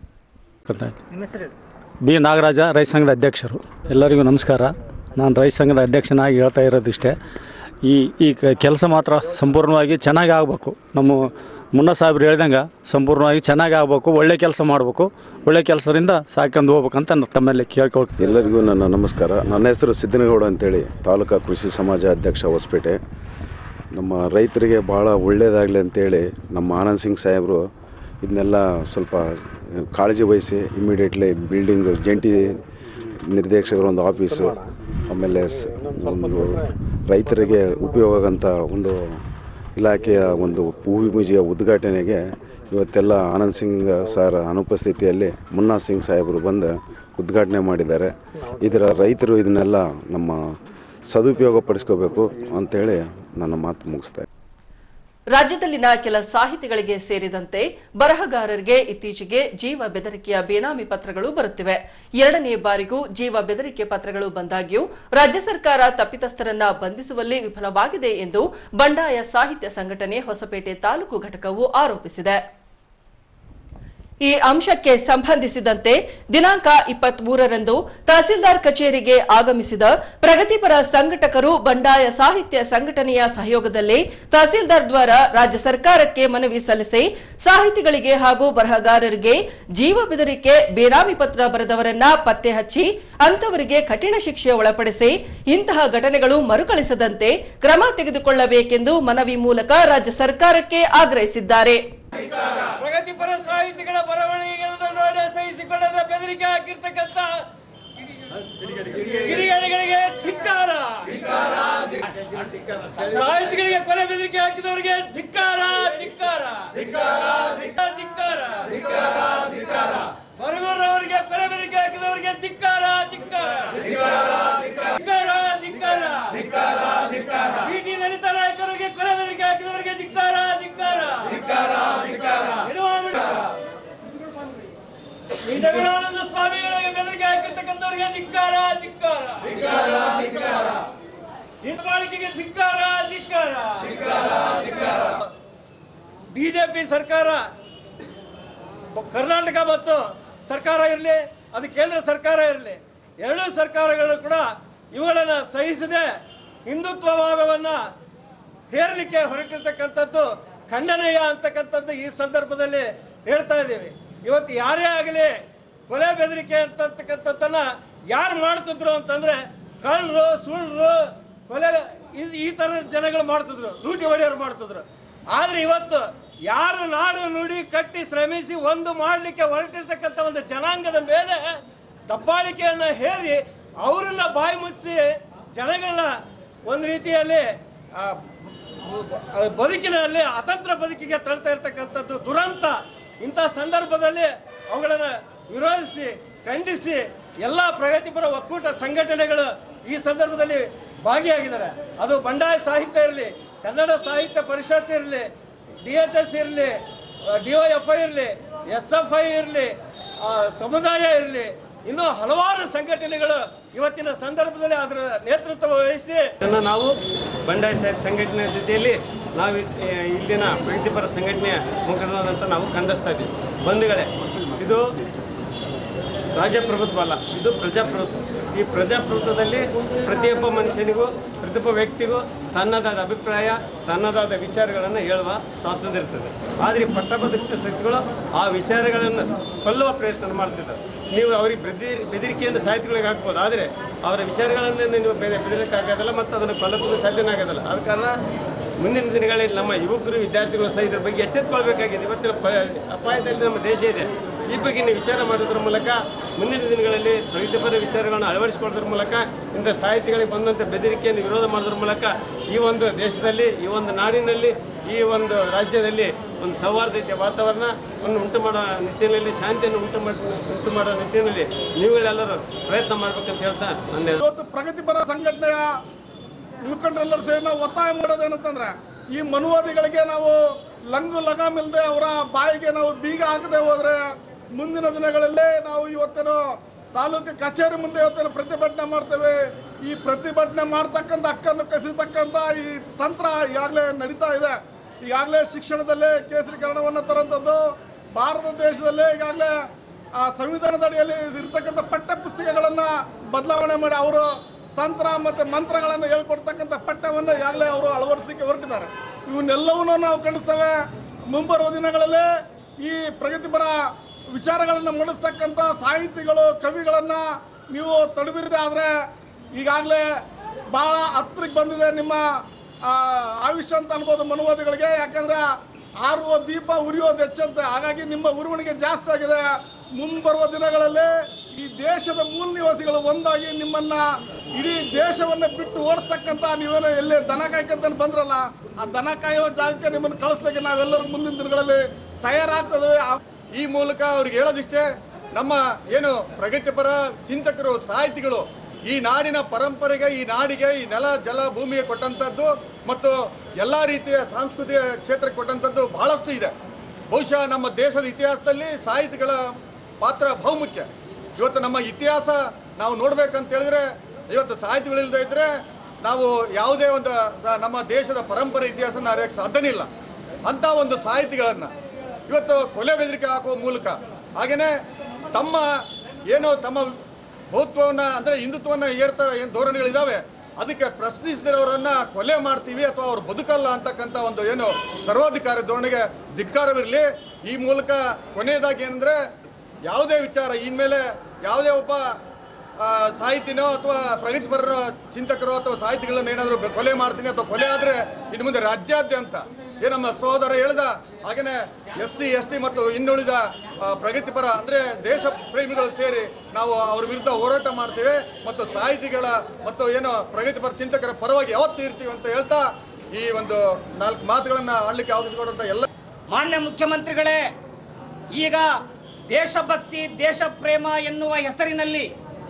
ಬಿ ನಾಗರಾಜ ರೈತ ಸಂಘದ ಅಧ್ಯಕ್ಷರು ಎಲ್ಲರಿಗೂ ನಮಸ್ಕಾರ ನಾನು ರೈತ ಸಂಘದ ಅಧ್ಯಕ್ಷನಾಗಿ ಹೇಳ್ತಾ ಇರೋದಿಷ್ಟೇ ಈ ಈ ಕೆಲಸ ಮಾತ್ರ ಸಂಪೂರ್ಣವಾಗಿ ಚೆನ್ನಾಗಿ ಆಗಬೇಕು ನಮ್ಮ ಮುನ್ನ ಸಾಹೇಬ್ರು ಹೇಳ್ದಂಗೆ ಸಂಪೂರ್ಣವಾಗಿ ಚೆನ್ನಾಗಿ ಆಗಬೇಕು ಒಳ್ಳೆ ಕೆಲಸ ಮಾಡಬೇಕು ಒಳ್ಳೆ ಕೆಲಸದಿಂದ ಸಾಕೊಂಡು ಹೋಗ್ಬೇಕಂತ ನಾನು ತಮ್ಮಲ್ಲಿ ಕೇಳ್ಕೊಳ್ತೀನಿ ಎಲ್ಲರಿಗೂ ನನ್ನ ನಮಸ್ಕಾರ ನನ್ನ ಹೆಸರು ಸಿದ್ದನಗೌಡ ಅಂತೇಳಿ ತಾಲೂಕಾ ಕೃಷಿ ಸಮಾಜ ಅಧ್ಯಕ್ಷ ಹೊಸಪೇಟೆ ನಮ್ಮ ರೈತರಿಗೆ ಭಾಳ ಒಳ್ಳೆಯದಾಗಲಿ ಅಂತೇಳಿ ನಮ್ಮ ಆನಂದ್ ಸಿಂಗ್ ಸಾಹೇಬರು ಇದನ್ನೆಲ್ಲ ಸ್ವಲ್ಪ ಕಾಳಜಿ ವಹಿಸಿ ಇಮಿಡಿಯೇಟ್ಲಿ ಬಿಲ್ಡಿಂಗ್ ಜಂಟಿ ನಿರ್ದೇಶಕರ ಒಂದು ಆಫೀಸು ಆಮೇಲೆ ಸ್- ಒಂದು ರೈತರಿಗೆ ಉಪಯೋಗ ಆಗಂಥ ಒಂದು ಇಲಾಖೆಯ ಒಂದು ಭೂಮಿ ಪೂಜೆಯ ಉದ್ಘಾಟನೆಗೆ ಇವತ್ತೆಲ್ಲ ಆನಂದ್ ಸಿಂಗ್ ಸರ್ ಅನುಪಸ್ಥಿತಿಯಲ್ಲಿ ಮುನ್ನಾ ಸಿಂಗ್ ಸಾಹೇಬರು ಬಂದು ಉದ್ಘಾಟನೆ ಮಾಡಿದ್ದಾರೆ ಇದರ ರೈತರು ಇದನ್ನೆಲ್ಲ ನಮ್ಮ ಸದುಪಯೋಗ ಪಡಿಸ್ಕೋಬೇಕು ಅಂತೇಳಿ ನನ್ನ ಮಾತು ಮುಗಿಸ್ತಾ ಇದ್ದೀನಿ. ರಾಜ್ಯದಲ್ಲಿನ ಕೆಲ ಸಾಹಿತಿಗಳಿಗೆ ಸೇರಿದಂತೆ ಬರಹಗಾರರಿಗೆ ಇತ್ತೀಚೆಗೆ ಜೀವ ಬೆದರಿಕೆಯ ಬೇನಾಮಿ ಪತ್ರಗಳು ಬರುತ್ತಿವೆ ಎರಡನೇ ಬಾರಿಗೂ ಜೀವ ಬೆದರಿಕೆ ಪತ್ರಗಳು ಬಂದಾಗ್ಯೂ ರಾಜ್ಯ ಸರ್ಕಾರ ತಪ್ಪಿತಸ್ಥರನ್ನ ಬಂಧಿಸುವಲ್ಲಿ ವಿಫಲವಾಗಿದೆ ಎಂದು ಬಂಡಾಯ ಸಾಹಿತ್ಯ ಸಂಘಟನೆ ಹೊಸಪೇಟೆ ತಾಲೂಕು ಘಟಕವು ಆರೋಪಿಸಿದೆ ಈ ಅಂಶಕ್ಕೆ ಸಂಬಂಧಿಸಿದಂತೆ ದಿನಾಂಕ ಇಪ್ಪತ್ತ್ ಮೂರರಂದು ತಹಸೀಲ್ದಾರ್ ಕಚೇರಿಗೆ ಆಗಮಿಸಿದ ಪ್ರಗತಿಪರ ಸಂಘಟಕರು ಬಂಡಾಯ ಸಾಹಿತ್ಯ ಸಂಘಟನೆಯ ಸಹಯೋಗದಲ್ಲಿ ತಹಸೀಲ್ದಾರ್ ದ್ವಾರ ರಾಜ್ಯ ಸರ್ಕಾರಕ್ಕೆ ಮನವಿ ಸಲ್ಲಿಸಿ ಸಾಹಿತಿಗಳಿಗೆ ಹಾಗೂ ಬರಹಗಾರರಿಗೆ ಜೀವ ಬೆದರಿಕೆ ಬೇನಾಮಿ ಪತ್ರ ಬರೆದವರನ್ನ ಪತ್ತೆ ಹಚ್ಚಿ ಅಂತವರಿಗೆ ಕಠಿಣ ಶಿಕ್ಷೆ ಒಳಪಡಿಸಿ ಇಂತಹ ಘಟನೆಗಳು ಮರುಕಳಿಸದಂತೆ ಕ್ರಮ ತೆಗೆದುಕೊಳ್ಳಬೇಕೆಂದು ಮನವಿ ಮೂಲಕ ರಾಜ್ಯ ಸರ್ಕಾರಕ್ಕೆ ಆಗ್ರಹಿಸಿದ್ದಾರೆ ಪ್ರಗತಿಪರ ಸಾಹಿತಿಗಳ ಬರವಣಿಗೆಗಳನ್ನು ನೋಡಿ ಸಹಿಸಿಕೊಳ್ಳದ ಬೆದರಿಕೆ ಹಾಕಿರ್ತಕ್ಕಂಥ ಕಿಡಿಗೇಡಿಗಳಿಗೆ ಧಿಕ್ಕಾರ ಸಾಹಿತಿಗಳಿಗೆ ಕೊಲೆ ಬೆದರಿಕೆ ಹಾಕಿದವರಿಗೆ ಧಿಕ್ಕಾರ ಧಿಕ್ಕಾರ ಧಿಕ್ಕಾರ ಬರಗೂರವರಿಗೆ ಕೊಲೆ ಬೆದರಿಕೆ ಹಾಕಿದವರಿಗೆ ಧಿಕ್ಕಾರ ಧಿಕ್ಕಾರ ಧಿಕ್ಕಾರ ಧಿಕ್ಕಾರ ಪಿಟಿ ಲಲಿತಾ ನಾಯಕರಿಗೆ ಕೊಲೆ ಬೆದರಿಕೆ ಹಾಕಿದವರಿಗೆ ಧಿಕ್ಕಾರ ಧಿಕ್ಕಾರ ಬಿಡುವ ಬಿಡು. ಈ ಜಗಳಾನಂದ ಸ್ವಾಮಿಗಳಿಗೆ ಬೆದರಿಕೆ ಹಾಕಿರ್ತಕ್ಕಂಥವ್ರಿಗೆ ಧಿಕ್ಕಾರ ಧಿಕ್ಕಾರ ಹಿಂಬಾಳಿಕೆಗೆ ಧಿಕ್ಕಾರ ಧಿಕ್ಕಾರ ಬಿಜೆಪಿ ಸರ್ಕಾರ ಕರ್ನಾಟಕ ಮತ್ತು ಸರ್ಕಾರ ಇರಲಿ ಅದು ಕೇಂದ್ರ ಸರ್ಕಾರ ಇರಲಿ ಎರಡೂ ಸರ್ಕಾರಗಳು ಕೂಡ ಇವುಗಳನ್ನು ಸಹಿಸದೆ ಹಿಂದುತ್ವವಾದವನ್ನು ಹೇರಲಿಕ್ಕೆ ಹೊರಟಿರ್ತಕ್ಕಂಥದ್ದು ಖಂಡನೀಯ ಅಂತಕ್ಕಂಥದ್ದು ಈ ಸಂದರ್ಭದಲ್ಲಿ ಹೇಳ್ತಾ ಇದ್ದೀವಿ ಇವತ್ತು ಯಾರೇ ಆಗಲಿ ಕೊಲೆ ಬೆದರಿಕೆ ಅಂತಕ್ಕಂಥದ್ದನ್ನ ಯಾರು ಮಾಡ್ತಿದ್ರು ಅಂತಂದ್ರೆ ಕಳ್ಳರು ಸುಳ್ಳರು ಕೊಲೆ ಈ- ಈ ಥರದ ಜನಗಳು ಮಾಡ್ತಿದ್ರು ಲೂಟಿ ಹೊಡೆಯೋರು ಮಾಡ್ತಿದ್ರು ಆದ್ರೆ ಇವತ್ತು ಯಾರು ನಾಡು ನುಡಿ ಕಟ್ಟಿ ಶ್ರಮಿಸಿ ಒಂದು ಮಾಡಲಿಕ್ಕೆ ಹೊರಟಿರ್ತಕ್ಕಂಥ ಒಂದು ಜನಾಂಗದ ಮೇಲೆ ದಬ್ಬಾಳಿಕೆಯನ್ನ ಹೇರಿ ಅವರನ್ನ ಬಾಯಿ ಮುಚ್ಚಿ ಜನಗಳನ್ನ ಒಂದು ರೀತಿಯಲ್ಲಿ ಆ, ಆ, ಬದುಕಿನಲ್ಲಿ ಅತಂತ್ರ ಬದುಕಿಗೆ ತಳ್ತಾ ಇರ್ತಕ್ಕಂಥದ್ದು ದುರಂತ ಇಂಥ ಸಂದರ್ಭದಲ್ಲಿ ಅವುಗಳನ್ನು ವಿರೋಧಿಸಿ ಖಂಡಿಸಿ ಎಲ್ಲ ಪ್ರಗತಿಪರ ಒಕ್ಕೂಟ ಸಂಘಟನೆಗಳು ಈ ಸಂದರ್ಭದಲ್ಲಿ ಭಾಗಿಯಾಗಿದ್ದಾರೆ ಅದು ಬಂಡಾಯ ಸಾಹಿತ್ಯ ಇರಲಿ ಕನ್ನಡ ಸಾಹಿತ್ಯ ಪರಿಷತ್ ಇರಲಿ ಡಿ ಎಚ್ ಎಸ್ ಇರಲಿ ಡಿ ಒ ಎಫ್ ಐ ಇರಲಿ ಎಸ್ ಎಫ್ ಐ ಇರಲಿ ಸಮುದಾಯ ಇರಲಿ ಇನ್ನೂ ಹಲವಾರು ಸಂಘಟನೆಗಳು ಇವತ್ತಿನ ಸಂದರ್ಭದಲ್ಲಿ ಅದರ ನೇತೃತ್ವ ವಹಿಸಿ ಇದನ್ನು ನಾವು ಬಂಡಾಯ ಸಾಹಿತ್ಯ ಸಂಘಟನೆ ಜೊತೆಯಲ್ಲಿ ನಾವು ಇ- ಇಲ್ಲಿನ ಪ್ರಗತಿಪರ ಸಂಘಟನೆಯ ಮುಖಂಡರಾದಂಥ ನಾವು ಖಂಡಿಸ್ತಾ ಇದ್ದೀವಿ ಬಂಧುಗಳೇ ಇದು ರಾಜಪ್ರಭುತ್ವ ಅಲ್ಲ ಇದು ಪ್ರಜಾಪ್ರಭುತ್ವ ಈ ಪ್ರಜಾಪ್ರಭುತ್ವದಲ್ಲಿ ಪ್ರತಿಯೊಬ್ಬ ಮನುಷ್ಯನಿಗೂ ಪ್ರತಿಯೊಬ್ಬ ವ್ಯಕ್ತಿಗೂ ತನ್ನದಾದ ಅಭಿಪ್ರಾಯ ತನ್ನದಾದ ವಿಚಾರಗಳನ್ನು ಹೇಳುವ ಸ್ವಾತಂತ್ರ್ಯ ಇರ್ತದೆ ಆದರೆ ಈ ಪಟ್ಟಭದ್ರ ಶಕ್ತಿಗಳು ಆ ವಿಚಾರಗಳನ್ನು ಕೊಲ್ಲುವ ಪ್ರಯತ್ನ ಮಾಡ್ತಿದ್ದಾರೆ ನೀವು ಅವರಿಗೆ ಬೆದರಿ ಬೆದರಿಕೆಯನ್ನು ಸಾಹಿತಿಗಳಿಗೆ ಹಾಕ್ಬೋದು ಆದರೆ ಅವರ ವಿಚಾರಗಳನ್ನು ನೀವು ಬೆದ ಬೆದರಿಕಾಗೋದಿಲ್ಲ ಮತ್ತು ಅದನ್ನು ಕೊಲ್ಲಕ್ಕೂ ಸಾಧ್ಯನೇ ಆಗೋದಿಲ್ಲ ಆದ ಕಾರಣ ಮುಂದಿನ ದಿನಗಳಲ್ಲಿ ನಮ್ಮ ಯುವಕರು ವಿದ್ಯಾರ್ಥಿಗಳು ಸಹ ಇದ್ರ ಬಗ್ಗೆ ಎಚ್ಚೆತ್ತುಕೊಳ್ಬೇಕಾಗಿದೆ ಇವತ್ತಿನ ಪ ಅಪಾಯದಲ್ಲಿ ನಮ್ಮ ದೇಶ ಇದೆ ಈ ಬಗ್ಗೆ ನೀವು ವಿಚಾರ ಮಾಡೋದ್ರ ಮೂಲಕ ಮುಂದಿನ ದಿನಗಳಲ್ಲಿ ಪ್ರಗತಿಪರ ವಿಚಾರಗಳನ್ನು ಅಳವಡಿಸಿಕೊಳ್ಳೋದ್ರ ಮೂಲಕ ಇಂಥ ಸಾಹಿತಿಗಳಿಗೆ ಬಂದಂಥ ಬೆದರಿಕೆಯನ್ನು ವಿರೋಧ ಮಾಡೋದ್ರ ಮೂಲಕ ಈ ಒಂದು ದೇಶದಲ್ಲಿ ಈ ಒಂದು ನಾಡಿನಲ್ಲಿ ಈ ಒಂದು ರಾಜ್ಯದಲ್ಲಿ ಒಂದು ಸೌಹಾರ್ದತೆಯ ವಾತಾವರಣವನ್ನು ಉಂಟು ಮಾಡೋ ನಿಟ್ಟಿನಲ್ಲಿ ಶಾಂತಿಯನ್ನು ಉಂಟು ಮಾಡಿ ಉಂಟು ಮಾಡೋ ನಿಟ್ಟಿನಲ್ಲಿ ನೀವುಗಳೆಲ್ಲರೂ ಪ್ರಯತ್ನ ಮಾಡ್ಬೇಕಂತ ಹೇಳ್ತಾ ನನ್ನ ಇವತ್ತು ಪ್ರಗತಿಪರ ಸಂಘಟನೆಯ ಮುಖಂಡರೆಲ್ಲರೂ ಸೇರಿ ನಾವು ಒತ್ತಾಯ ಮಾಡೋದೇನಂತಂದ್ರೆ ಈ ಮನುವಾದಿಗಳಿಗೆ ನಾವು ಲಂಗು ಲಗಾಮ್ ಇಲ್ಲದೆ ಅವರ ಬಾಯಿಗೆ ನಾವು ಬೀಗ ಹಾಕದೆ ಹೋದ್ರೆ ಮುಂದಿನ ದಿನಗಳಲ್ಲಿ ನಾವು ಇವತ್ತೇನು ತಾಲೂಕು ಕಚೇರಿ ಮುಂದೆ ಇವತ್ತೇನು ಪ್ರತಿಭಟನೆ ಮಾಡ್ತೇವೆ ಈ ಪ್ರತಿಭಟನೆ ಮಾಡ್ತಕ್ಕಂಥ ಹಕ್ಕನ್ನು ಕಸಿತಕ್ಕಂಥ ಈ ತಂತ್ರ ಈಗಾಗಲೇ ನಡೀತಾ ಇದೆ ಈಗಾಗಲೇ ಶಿಕ್ಷಣದಲ್ಲೇ ಕೇಸರೀಕರಣವನ್ನು ತರುವಂಥದ್ದು ಭಾರತ ದೇಶದಲ್ಲೇ ಈಗಾಗಲೇ ಆ ಸಂವಿಧಾನದ ಅಡಿಯಲ್ಲಿ ಇರ್ತಕ್ಕಂಥ ಪಠ್ಯ ಪುಸ್ತಕಗಳನ್ನು ಬದಲಾವಣೆ ಮಾಡಿ ಅವರು ತಂತ್ರ ಮತ್ತು ಮಂತ್ರಗಳನ್ನು ಹೇಳ್ಕೊಡ್ತಕ್ಕಂಥ ಪಠ್ಯವನ್ನು ಈಗಾಗಲೇ ಅವರು ಅಳವಡಿಸಲಿಕ್ಕೆ ಹೊರಟಿದ್ದಾರೆ ಇವನ್ನೆಲ್ಲವನ್ನೂ ನಾವು ಖಂಡಿಸ್ತೇವೆ ಮುಂಬರುವ ದಿನಗಳಲ್ಲಿ ಈ ಪ್ರಗತಿಪರ ವಿಚಾರಗಳನ್ನು ಮಂಡಿಸ್ತಕ್ಕಂಥ ಸಾಹಿತಿಗಳು ಕವಿಗಳನ್ನು ನೀವು ತಡಬಿರದೆ ಆದರೆ ಈಗಾಗಲೇ ಭಾಳ ಹತ್ರಕ್ಕೆ ಬಂದಿದೆ ನಿಮ್ಮ ಆ, ಆಯುಷ್ಯ ಅಂತ ಅನ್ಬೋದು ಮನುವಾದಿಗಳಿಗೆ ಯಾಕಂದ್ರೆ ಆರುವ ದೀಪ ಉರಿಯೋದು ಹೆಚ್ಚಂತೆ ಹಾಗಾಗಿ ನಿಮ್ಮ ಉರುವಣಿಗೆ ಜಾಸ್ತಿ ಆಗಿದೆ ಮುಂಬರುವ ದಿನಗಳಲ್ಲಿ ಈ ದೇಶದ ಮೂಲ ನಿವಾಸಿಗಳು ಒಂದಾಗಿ ನಿಮ್ಮನ್ನ ಇಡೀ ದೇಶವನ್ನ ಬಿಟ್ಟು ಓಡಿಸ್ತಕ್ಕಂಥ ನೀವೇನೋ ಎಲ್ಲಿ ದನ ಕಾಯ್ಕಂತ ಬಂದ್ರಲ್ಲ ಆ ದನ ಕಾಯುವ ಜಾಗಕ್ಕೆ ನಿಮ್ಮನ್ನು ಕಳಿಸ್ಲಿಕ್ಕೆ ನಾವೆಲ್ಲರೂ ಮುಂದಿನ ದಿನಗಳಲ್ಲಿ ತಯಾರಾಗ್ತದೆ ಈ ಮೂಲಕ ಅವ್ರಿಗೆ ಹೇಳೋದಿಷ್ಟೇ ನಮ್ಮ ಏನು ಪ್ರಗತಿಪರ ಚಿಂತಕರು ಸಾಹಿತಿಗಳು ಈ ನಾಡಿನ ಪರಂಪರೆಗೆ ಈ ನಾಡಿಗೆ ಈ ನೆಲ ಜಲ ಭೂಮಿಗೆ ಕೊಟ್ಟಂಥದ್ದು ಮತ್ತು ಎಲ್ಲ ರೀತಿಯ ಸಾಂಸ್ಕೃತಿಕ ಕ್ಷೇತ್ರಕ್ಕೆ ಕೊಟ್ಟಂಥದ್ದು ಬಹಳಷ್ಟು ಇದೆ ಬಹುಶಃ ನಮ್ಮ ದೇಶದ ಇತಿಹಾಸದಲ್ಲಿ ಸಾಹಿತಿಗಳ ಪಾತ್ರ ಬಹುಮುಖ್ಯ ಇವತ್ತು ನಮ್ಮ ಇತಿಹಾಸ ನಾವು ನೋಡ್ಬೇಕಂತ ಹೇಳಿದ್ರೆ ಇವತ್ತು ಸಾಹಿತಿಗಳಿಲ್ಲದೆ ಇದ್ದರೆ ನಾವು ಯಾವುದೇ ಒಂದು ಸ- ನಮ್ಮ ದೇಶದ ಪರಂಪರೆ ಇತಿಹಾಸನ ಅರಿಯೋಕ್ಕೆ ಸಾಧ್ಯನೇ ಇಲ್ಲ ಅಂಥ ಒಂದು ಸಾಹಿತಿಗಳನ್ನು ಇವತ್ತು ಕೊಲೆ ಬೆದರಿಕೆ ಹಾಕುವ ಮೂಲಕ ಹಾಗೆಯೇ ತಮ್ಮ ಏನು ತಮ್ಮ ಬಹುತ್ವವನ್ನು ಅಂದರೆ ಹಿಂದುತ್ವವನ್ನು ಏರ್ತಾ ಏನು ಧೋರಣೆಗಳಿದ್ದಾವೆ ಅದಕ್ಕೆ ಪ್ರಶ್ನಿಸಿದವರನ್ನ ಕೊಲೆ ಮಾಡ್ತೀವಿ ಅಥವಾ ಅವ್ರು ಬದುಕಲ್ಲ ಅಂತಕ್ಕಂಥ ಒಂದು ಏನು ಸರ್ವಾಧಿಕಾರಿ ಧೋರಣೆಗೆ ಧಿಕ್ಕಾರವಿರಲಿ ಈ ಮೂಲಕ ಕೊನೆಯದಾಗಿ ಏನಂದರೆ ಯಾವುದೇ ವಿಚಾರ ಇನ್ಮೇಲೆ ಯಾವುದೇ ಒಬ್ಬ ಆ, ಸಾಹಿತಿನೋ ಅಥವಾ ಪ್ರಗತಿಪರ ಚಿಂತಕರು ಅಥವಾ ಸಾಹಿತಿಗಳನ್ನ ಏನಾದರೂ ಕೊಲೆ ಮಾಡ್ತೀನಿ ಅಥವಾ ಕೊಲೆ ಆದರೆ ಇನ್ನು ಮುಂದೆ ರಾಜ್ಯಾದ್ಯಂತ ಏ ನಮ್ಮ ಸಹೋದರ ಹೇಳಿದ ಹಾಗೆಯೇ ಎಸ್ ಸಿ ಎಸ್ ಟಿ ಮತ್ತು ಇನ್ನುಳಿದ ಆ, ಪ್ರಗತಿಪರ ಅಂದರೆ ದೇಶ ಪ್ರೇಮಿಗಳು ಸೇರಿ ನಾವು ಅವ್ರ ವಿರುದ್ಧ ಹೋರಾಟ ಮಾಡ್ತೀವಿ ಮತ್ತು ಸಾಹಿತಿಗಳ ಮತ್ತು ಏನು ಪ್ರಗತಿಪರ ಚಿಂತಕರ ಪರವಾಗಿ ಯಾವತ್ತೂ ಇರ್ತೀವಿ ಅಂತ ಹೇಳ್ತಾ ಈ ಒಂದು ನಾಲ್ಕು ಮಾತುಗಳನ್ನು ಆಡಲಿಕ್ಕೆ ಅವಕಾಶಕೊಡುವಂಥ ಎಲ್ಲ ಮಾನ್ಯ ಮುಖ್ಯಮಂತ್ರಿಗಳೇ ಈಗ ದೇಶಭಕ್ತಿ ದೇಶ ಪ್ರೇಮ ಎನ್ನುವ ಹೆಸರಿನಲ್ಲಿ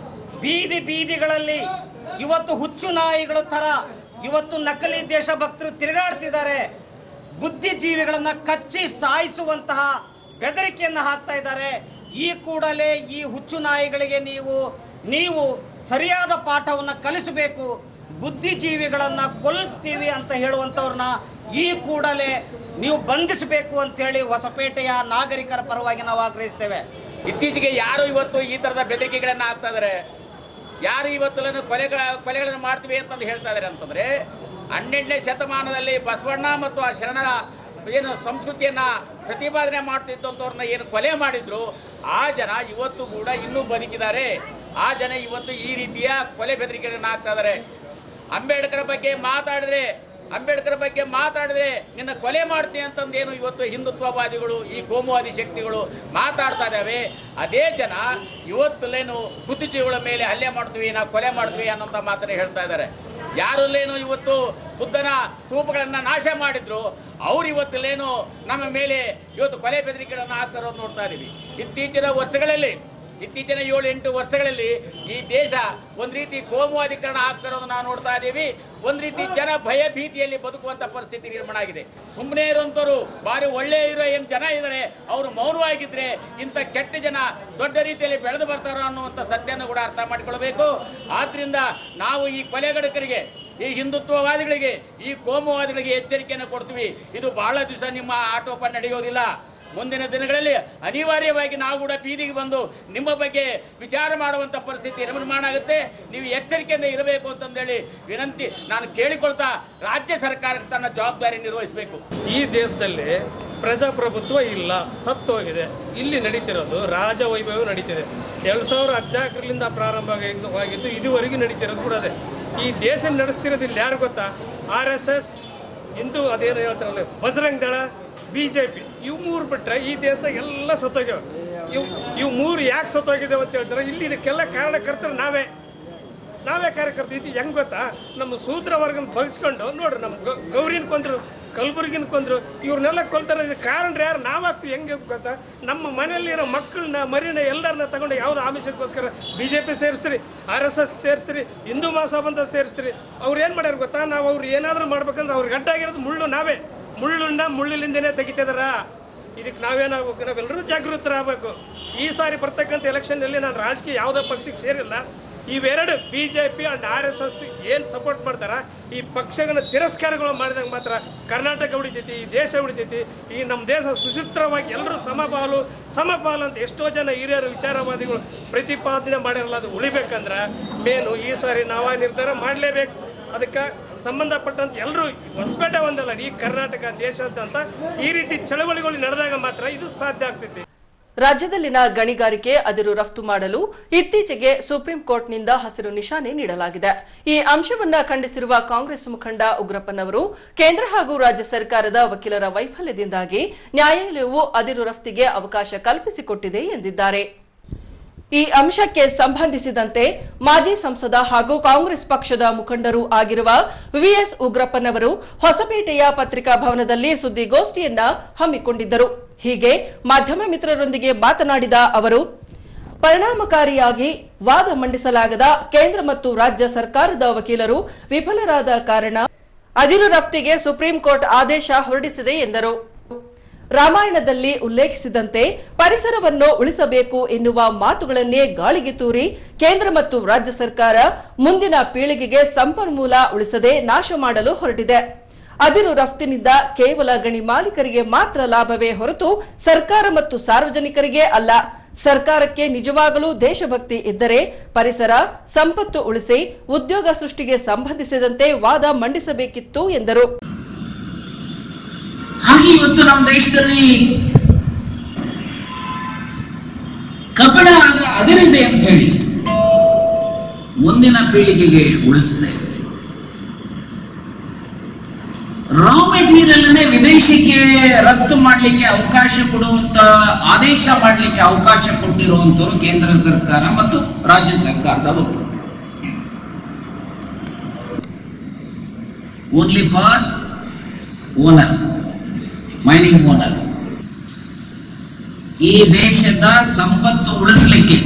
ಬೀದಿ ಬೀದಿಗಳಲ್ಲಿ ಇವತ್ತು ಹುಚ್ಚು ನಾಯಿಗಳ ಥರ ಇವತ್ತು ನಕಲಿ ದೇಶಭಕ್ತರು ತಿರುಗಾಡ್ತಿದ್ದಾರೆ ಬುದ್ಧಿಜೀವಿಗಳನ್ನ ಕಚ್ಚಿ ಸಾಯಿಸುವಂತಹ ಬೆದರಿಕೆಯನ್ನು ಹಾಕ್ತಾ ಇದ್ದಾರೆ ಈ ಕೂಡಲೇ ಈ ಹುಚ್ಚು ನಾಯಿಗಳಿಗೆ ನೀವು ನೀವು ಸರಿಯಾದ ಪಾಠವನ್ನು ಕಲಿಸಬೇಕು ಬುದ್ಧಿಜೀವಿಗಳನ್ನ ಕೊಲ್ತೀವಿ ಅಂತ ಹೇಳುವಂಥವ್ರನ್ನ ಈ ಕೂಡಲೇ ನೀವು ಬಂಧಿಸಬೇಕು ಅಂತೇಳಿ ಹೊಸಪೇಟೆಯ ನಾಗರಿಕರ ಪರವಾಗಿ ನಾವು ಆಗ್ರಹಿಸ್ತೇವೆ ಇತ್ತೀಚೆಗೆ ಯಾರು ಇವತ್ತು ಈ ಥರದ ಬೆದರಿಕೆಗಳನ್ನು ಹಾಕ್ತಾ ಇದ್ದಾರೆ ಯಾರು ಇವತ್ತು ಕೊಲೆಗಳ ಕೊಲೆಗಳನ್ನು ಮಾಡ್ತೀವಿ ಅಂತಂದು ಹೇಳ್ತಾ ಇದ್ದಾರೆ ಅಂತಂದರೆ ಹನ್ನೆರಡನೇ ಶತಮಾನದಲ್ಲಿ ಬಸವಣ್ಣ ಮತ್ತು ಆ ಶರಣ ಏನು ಸಂಸ್ಕೃತಿಯನ್ನು ಪ್ರತಿಪಾದನೆ ಮಾಡ್ತಿದ್ದಂಥವ್ರನ್ನ ಏನು ಕೊಲೆ ಮಾಡಿದ್ರು ಆ ಜನ ಇವತ್ತು ಕೂಡ ಇನ್ನೂ ಬದುಕಿದ್ದಾರೆ ಆ ಜನ ಇವತ್ತು ಈ ರೀತಿಯ ಕೊಲೆ ಬೆದರಿಕೆಗಳನ್ನು ಹಾಕ್ತಾ ಇದ್ದಾರೆ ಅಂಬೇಡ್ಕರ್ ಬಗ್ಗೆ ಮಾತಾಡಿದ್ರೆ ಅಂಬೇಡ್ಕರ್ ಬಗ್ಗೆ ಮಾತಾಡಿದ್ರೆ ನಿನ್ನ ಕೊಲೆ ಮಾಡ್ತೀನಿ ಅಂತಂದೇನು ಇವತ್ತು ಹಿಂದುತ್ವವಾದಿಗಳು ಈ ಕೋಮುವಾದಿ ಶಕ್ತಿಗಳು ಮಾತಾಡ್ತಾ ಇದ್ದಾವೆ ಅದೇ ಜನ ಇವತ್ತಲ್ಲೇನು ಬುದ್ಧಿಜೀವಿಗಳ ಮೇಲೆ ಹಲ್ಲೆ ಮಾಡ್ತೀವಿ ನಾವು ಕೊಲೆ ಮಾಡ್ತೀವಿ ಅನ್ನೋಂಥ ಮಾತನ್ನ ಹೇಳ್ತಾ ಇದ್ದಾರೆ ಯಾರಲ್ಲೇನು ಇವತ್ತು ಬುದ್ಧನ ಸ್ತೂಪಗಳನ್ನು ನಾಶ ಮಾಡಿದ್ರು ಅವ್ರು ಇವತ್ತಲ್ಲೇನು ನಮ್ಮ ಮೇಲೆ ಇವತ್ತು ಕೊಲೆ ಬೆದರಿಕೆಗಳನ್ನು ಹಾಕ್ತಾ ಇರೋದು ನೋಡ್ತಾ ಇದ್ದೀವಿ ಇತ್ತೀಚಿನ ವರ್ಷಗಳಲ್ಲಿ ಇತ್ತೀಚಿನ ಏಳು ಎಂಟು ವರ್ಷಗಳಲ್ಲಿ ಈ ದೇಶ ಒಂದು ರೀತಿ ಕೋಮುವಾದೀಕರಣ ಆಗ್ತಿರೋದು ನಾವು ನೋಡ್ತಾ ಇದ್ದೀವಿ ಒಂದು ರೀತಿ ಜನ ಭಯ ಭೀತಿಯಲ್ಲಿ ಬದುಕುವಂತ ಪರಿಸ್ಥಿತಿ ನಿರ್ಮಾಣ ಆಗಿದೆ ಸುಮ್ಮನೆ ಇರುವಂಥವ್ರು ಭಾರಿ ಒಳ್ಳೆ ಇರೋ ಏನು ಜನ ಇದ್ದಾರೆ ಅವರು ಮೌನವಾಗಿದ್ರೆ ಇಂಥ ಕೆಟ್ಟ ಜನ ದೊಡ್ಡ ರೀತಿಯಲ್ಲಿ ಬೆಳೆದು ಬರ್ತಾರೋ ಅನ್ನುವಂಥ ಸತ್ಯನ ಕೂಡ ಅರ್ಥ ಮಾಡಿಕೊಳ್ಬೇಕು ಆದ್ರಿಂದ ನಾವು ಈ ಕೊಲೆಗಡಕರಿಗೆ ಈ ಹಿಂದುತ್ವವಾದಿಗಳಿಗೆ ಈ ಕೋಮುವಾದಿಗಳಿಗೆ ಎಚ್ಚರಿಕೆಯನ್ನು ಕೊಡ್ತೀವಿ ಇದು ಬಹಳ ದಿವಸ ನಿಮ್ಮ ಆಟೋಪ ನಡೆಯೋದಿಲ್ಲ ಮುಂದಿನ ದಿನಗಳಲ್ಲಿ ಅನಿವಾರ್ಯವಾಗಿ ನಾವು ಕೂಡ ಬೀದಿಗೆ ಬಂದು ನಿಮ್ಮ ಬಗ್ಗೆ ವಿಚಾರ ಮಾಡುವಂಥ ಪರಿಸ್ಥಿತಿ ನಿರ್ಮಾಣ ಆಗುತ್ತೆ ನೀವು ಎಚ್ಚರಿಕೆಯಿಂದ ಇರಬೇಕು ಅಂತಂದೇಳಿ ವಿನಂತಿ ನಾನು ಕೇಳಿಕೊಳ್ತಾ ರಾಜ್ಯ ಸರ್ಕಾರಕ್ಕೆ ತನ್ನ ಜವಾಬ್ದಾರಿ ನಿರ್ವಹಿಸಬೇಕು ಈ ದೇಶದಲ್ಲಿ ಪ್ರಜಾಪ್ರಭುತ್ವ ಇಲ್ಲ ಸತ್ತೋಗಿದೆ ಇಲ್ಲಿ ನಡೀತಿರೋದು ರಾಜವೈಭವ ನಡೀತಿದೆ ಎರಡು ಸಾವಿರ ಹದಿನಾಲ್ಕರಿಂದ ಪ್ರಾರಂಭ ಆಗಿ- ಆಗಿದ್ದು ಇದುವರೆಗೂ ನಡೀತಿರೋದು ಕೂಡ ಅದೇ ಈ ದೇಶ ನಡೆಸ್ತಿರೋದು ಇಲ್ಲಿ ಯಾರು ಗೊತ್ತಾ ಆರ್ ಎಸ್ ಎಸ್ ಹಿಂದೂ ಅದೇನು ಹೇಳ್ತಾರಲ್ಲ ಬಜರಂಗ್ ದಳ ಬಿ ಜೆ ಪಿ ಇವು ಮೂರು ಬಿಟ್ಟರೆ ಈ ದೇಶದಾಗ ಎಲ್ಲ ಸತ್ತೋಗ್ಯಾವ ಇವು ಇವು ಮೂರು ಯಾಕೆ ಸತ್ತೋಗಿದ್ದೇವೆ ಅಂತ ಹೇಳ್ತಾರೆ ಇಲ್ಲಿ ಇದಕ್ಕೆಲ್ಲ ಕಾರಣಕರ್ತರು ನಾವೇ ನಾವೇ ಕಾರ್ಯಕರ್ತ ಇದು ಹೆಂಗೆ ಗೊತ್ತಾ ನಮ್ಮ ಸೂತ್ರ ವರ್ಗನ ಬಳಸ್ಕೊಂಡು ನೋಡ್ರಿ ನಮ್ಮ ಗೌ- ಗೌರಿನ ಕೊಂದ್ರು ಕಲಬುರ್ಗಿನ ಕೊಂದ್ರು ಇವ್ರನ್ನೆಲ್ಲ ಕೊಲ್ತಾರೆ ಇದು ಕಾರಣ ಯಾರು ನಾವಾಗ್ತೀವಿ ಹೆಂಗೆ ಗೊತ್ತಾ ನಮ್ಮ ಮನೆಯಲ್ಲಿರೋ ಮಕ್ಕಳನ್ನ ಮರಿನ ಎಲ್ಲರನ್ನ ತಗೊಂಡು ಯಾವ್ದು ಆಮಿಷಕ್ಕೋಸ್ಕರ ಬಿ ಜೆ ಪಿ ಸೇರಿಸ್ತೀರಿ ಆರ್ ಎಸ್ ಎಸ್ ಸೇರಿಸ್ತೀರಿ ಹಿಂದೂ ಮಹಾಸಭಾಂತ ಸೇರಿಸ್ತೀರಿ ಅವ್ರು ಏನು ಮಾಡ್ಯಾರ ಗೊತ್ತಾ ನಾವು ಅವ್ರು ಏನಾದರೂ ಮಾಡ್ಬೇಕಂದ್ರೆ ಅವ್ರಿಗೆ ಗಡ್ಡಾಗಿರೋದು ಮುಳ್ಳು ನಾವೇ ಮುಳ್ಳುನ್ನ ಮುಳ್ಳಿಲಿಂದನೇ ತೆಗಿತಿದಾರ ಇದಕ್ಕೆ ನಾವೇನಾಗಬೇಕು ನಾವೆಲ್ಲರೂ ಜಾಗೃತರಾಗಬೇಕು ಈ ಸಾರಿ ಬರ್ತಕ್ಕಂಥ ಎಲೆಕ್ಷನ್ನಲ್ಲಿ ನಾನು ರಾಜಕೀಯ ಯಾವುದೇ ಪಕ್ಷಕ್ಕೆ ಸೇರಿಲ್ಲ ಇವೆರಡು B J P and R S S ಏನು ಸಪೋರ್ಟ್ ಮಾಡ್ತಾರ ಈ ಪಕ್ಷಗಳನ್ನ ತಿರಸ್ಕಾರಗಳು ಮಾಡಿದಾಗ ಮಾತ್ರ ಕರ್ನಾಟಕ ಉಳಿತೈತಿ ಈ ದೇಶ ಉಳಿತೈತಿ ಈ ನಮ್ಮ ದೇಶ ಸುಸೂತ್ರವಾಗಿ ಎಲ್ಲರೂ ಸಮಪಾಲು ಸಮಪಾಲು ಅಂತ ಎಷ್ಟೋ ಜನ ಹಿರಿಯರು ವಿಚಾರವಾದಿಗಳು ಪ್ರತಿಪಾದನೆ ಮಾಡಿರಲ್ಲ ಅದು ಉಳಿಬೇಕಂದ್ರೆ ಮೇನು ಈ ಸಾರಿ ನಾವ ನಿರ್ಧಾರ ಮಾಡಲೇಬೇಕು ಅದಕ್ಕೆ ಸಂಬಂಧಪಟ್ಟಂತ ಎಲ್ಲರೂ ಹೊಸಪೇಟೆ ಒಂದಲ್ಲ ಈ ಕರ್ನಾಟಕ ದೇಶಾದ್ಯಂತ ಈ ರೀತಿ ಚಳವಳಿಗಳು ನಡೆದಾಗ ಮಾತ್ರ ಇದು ಸಾಧ್ಯ ಆಗ್ತೈತಿ ರಾಜ್ಯದಲ್ಲಿನ ಗಣಿಗಾರಿಕೆ ಅದಿರು ರಫ್ತು ಮಾಡಲು ಇತ್ತೀಚೆಗೆ ಸುಪ್ರೀಂ ಕೋರ್ಟ್ನಿಂದ ಹಸಿರು ನಿಶಾನೆ ನೀಡಲಾಗಿದೆ ಈ ಅಂಶವನ್ನ ಖಂಡಿಸಿರುವ ಕಾಂಗ್ರೆಸ್ ಮುಖಂಡ ಉಗ್ರಪ್ಪನವರು ಕೇಂದ್ರ ಹಾಗೂ ರಾಜ್ಯ ಸರ್ಕಾರದ ವಕೀಲರ ವೈಫಲ್ಯದಿಂದಾಗಿ ನ್ಯಾಯಾಲಯವು ಅದಿರು ರಫ್ತಿಗೆ ಅವಕಾಶ ಕಲ್ಪಿಸಿಕೊಟ್ಟಿದೆ ಎಂದಿದ್ದಾರೆ ಈ ಅಂಶಕ್ಕೆ ಸಂಬಂಧಿಸಿದಂತೆ ಮಾಜಿ ಸಂಸದ ಹಾಗೂ ಕಾಂಗ್ರೆಸ್ ಪಕ್ಷದ ಮುಖಂಡರು ಆಗಿರುವ ವಿಎಸ್ ಉಗ್ರಪ್ಪನವರು ಹೊಸಪೇಟೆಯ ಪತ್ರಿಕಾ ಭವನದಲ್ಲಿ ಸುದ್ದಿಗೋಷ್ಠಿಯನ್ನ ಹಮ್ಮಿಕೊಂಡಿದ್ದರು ಹೀಗೆ ಮಾಧ್ಯಮ ಮಿತ್ರರೊಂದಿಗೆ ಮಾತನಾಡಿದ ಅವರು ಪರಿಣಾಮಕಾರಿಯಾಗಿ ವಾದ ಮಂಡಿಸಲಾಗದ ಕೇಂದ್ರ ಮತ್ತು ರಾಜ್ಯ ಸರ್ಕಾರದ ವಕೀಲರು ವಿಫಲರಾದ ಕಾರಣ ಅದಿರು ರಫ್ತಿಗೆ ಸುಪ್ರೀಂ ಕೋರ್ಟ್ ಆದೇಶ ಹೊರಡಿಸಿದೆ ಎಂದರು ರಾಮಾಯಣದಲ್ಲಿ ಉಲ್ಲೇಖಿಸಿದಂತೆ ಪರಿಸರವನ್ನು ಉಳಿಸಬೇಕು ಎನ್ನುವ ಮಾತುಗಳನ್ನೇ ಗಾಳಿಗೆ ತೂರಿ ಕೇಂದ್ರ ಮತ್ತು ರಾಜ್ಯ ಸರ್ಕಾರ ಮುಂದಿನ ಪೀಳಿಗೆಗೆ ಸಂಪನ್ಮೂಲ ಉಳಿಸದೆ ನಾಶ ಮಾಡಲು ಹೊರಟಿದೆ ಅದಿರು ರಫ್ತಿನಿಂದ ಕೇವಲ ಗಣಿ ಮಾಲೀಕರಿಗೆ ಮಾತ್ರ ಲಾಭವೇ ಹೊರತು ಸರ್ಕಾರ ಮತ್ತು ಸಾರ್ವಜನಿಕರಿಗೆ ಅಲ್ಲ ಸರ್ಕಾರಕ್ಕೆ ನಿಜವಾಗಲೂ ದೇಶಭಕ್ತಿ ಇದ್ದರೆ ಪರಿಸರ ಸಂಪತ್ತು ಉಳಿಸಿ ಉದ್ಯೋಗ ಸೃಷ್ಟಿಗೆ ಸಂಬಂಧಿಸಿದಂತೆ ವಾದ ಮಂಡಿಸಬೇಕಿತ್ತು ಎಂದರು ಹಾಗೆ ಇವತ್ತು ನಮ್ಮ ದೇಶದಲ್ಲಿ ಕಬ್ಬಿಣ ಆದ ಅದರಿದೆ ಅಂತ ಹೇಳಿ ಮುಂದಿನ ಪೀಳಿಗೆಗೆ ಉಳಿಸಿದೆ ರಾ ಮೆಟೀರಿಯಲ್ ವಿದೇಶ ವಿದೇಶಕ್ಕೆ ರಫ್ತು ಮಾಡಲಿಕ್ಕೆ ಅವಕಾಶ ಕೊಡುವಂತ ಆದೇಶ ಮಾಡಲಿಕ್ಕೆ ಅವಕಾಶ ಕೊಟ್ಟಿರುವಂತವರು ಕೇಂದ್ರ ಸರ್ಕಾರ ಮತ್ತು ರಾಜ್ಯ ಸರ್ಕಾರದವರು only for owner mining owner ಈ ದೇಶದ ಸಂಪತ್ತು ಉಳಿಸಲಿಕ್ಕೆ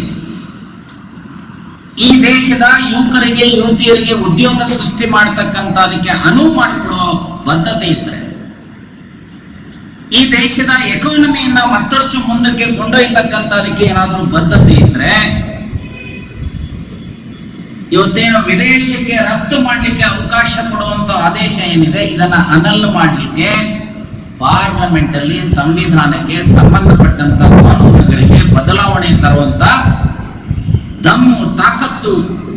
ಈ ದೇಶದ ಯುವಕರಿಗೆ ಯುವತಿಯರಿಗೆ ಉದ್ಯೋಗ ಸೃಷ್ಟಿ ಮಾಡತಕ್ಕಂತ ಅದಕ್ಕೆ ಅನುವು ಮಾಡಿಕೊಡೋ ಬದ್ಧತೆ ಇದ್ರೆ ಈ ದೇಶದ ಎಕಾನಮಿಯನ್ನ ಮತ್ತಷ್ಟು ಮುಂದಕ್ಕೆ ಕೊಂಡೊಯ್ತಕ್ಕಂತ ಅದಕ್ಕೆ ಏನಾದರೂ ಬದ್ಧತೆ ಇದ್ರೆ ಇವತ್ತೇನು ವಿದೇಶಕ್ಕೆ ರಫ್ತು ಮಾಡಲಿಕ್ಕೆ ಅವಕಾಶ ಕೊಡುವಂತ ಆದೇಶ ಏನಿದೆ ಇದನ್ನ ಅನಲ್ ಮಾಡಲಿಕ್ಕೆ ಪಾರ್ಲಿಮೆಂಟ್ ಅಲ್ಲಿ ಸಂವಿಧಾನಕ್ಕೆ ಸಂಬಂಧಪಟ್ಟಂತ ಕಾನೂನುಗಳಿಗೆ ಬದಲಾವಣೆ ತರುವಂತ ದಮ್ಮು ತಾಕತ್ತು